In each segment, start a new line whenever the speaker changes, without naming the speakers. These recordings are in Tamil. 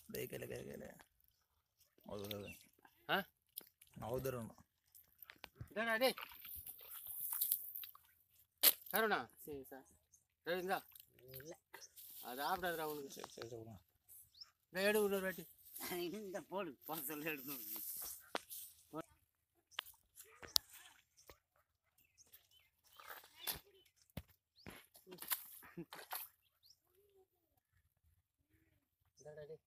அப்படியே கையில கையில கையில அவ்வளோ
ஆ
அவுதரணும்
இதாடா டேய் கருணா சரி சார் சரி இந்தா அது ஆப்பிடாதுடா உனக்கு
சரி சரி சொல்லுங்க
இந்த எடு ஒரு வாட்டி
இந்த போடு போட சொல்லி எடுக்கணும்
இந்தாடா டேய்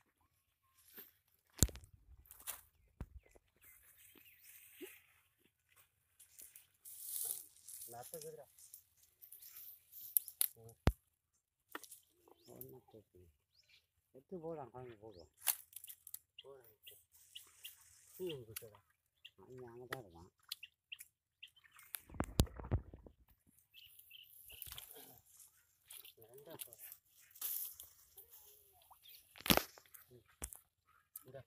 நத்துக்குதுடா
ஒன்றும் கேட்குது எடுத்து போடான் குழம்பு போடுவோம்
போடா நீ கொடுத்தடா
அங்கே அங்கே தான் இருக்கான்
ரெண்டா போ இந்தா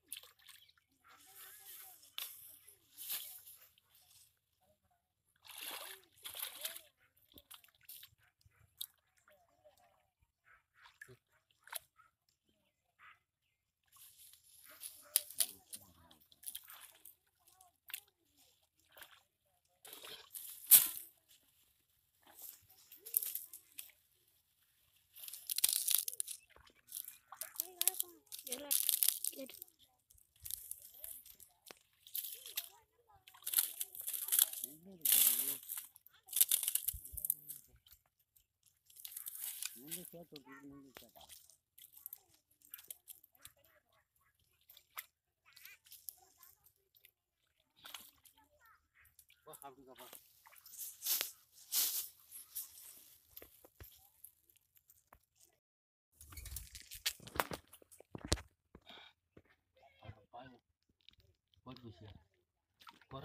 முள்ளு சேர்த்து விட்டு முள்ளு கேட்டா
போ அப்படிங்க போ போட்டு போச்சு குறை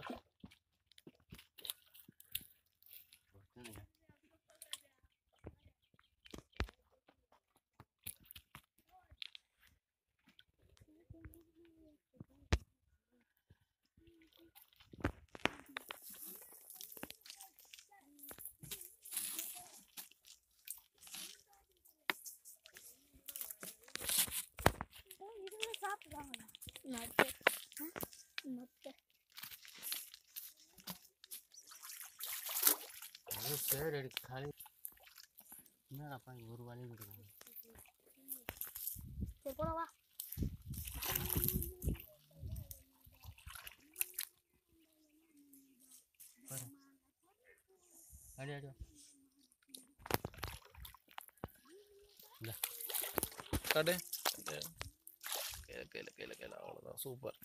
இதுவும் சாப்பிடுவாங்களா நட்டு நட்டு
அது பேர் எடுக்க காலி என்னடாப்பா இங்க ஒரு வழி கொடுக்குறாங்க
சரி போடவா
பாரு அடி அடி இந்த
காட்டு கையில கையில கையில கையில அவ்வளோதான் சூப்பர்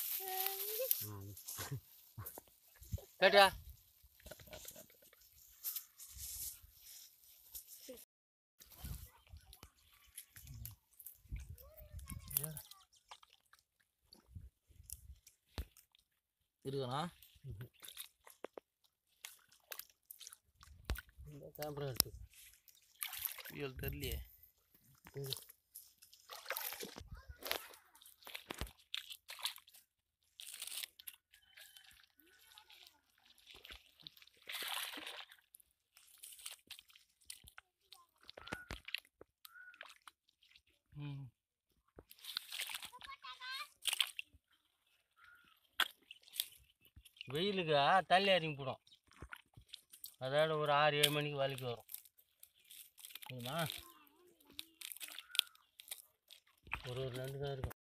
கேட்டியா
காட்டு காட்டு காட்டு காட்டு இருக்கணா
இந்த கேமரா எடுத்து
ஃபியூல் தெரியலையே
இரு.
ம்
வெயிலுக்கு தள்ளி இறங்கி போடும் அதோட ஒரு ஆறு ஏழு மணிக்கு வேலைக்கு வரும் சரிம்மா ஒரு ஒரு ரெண்டு தான் இருக்கும்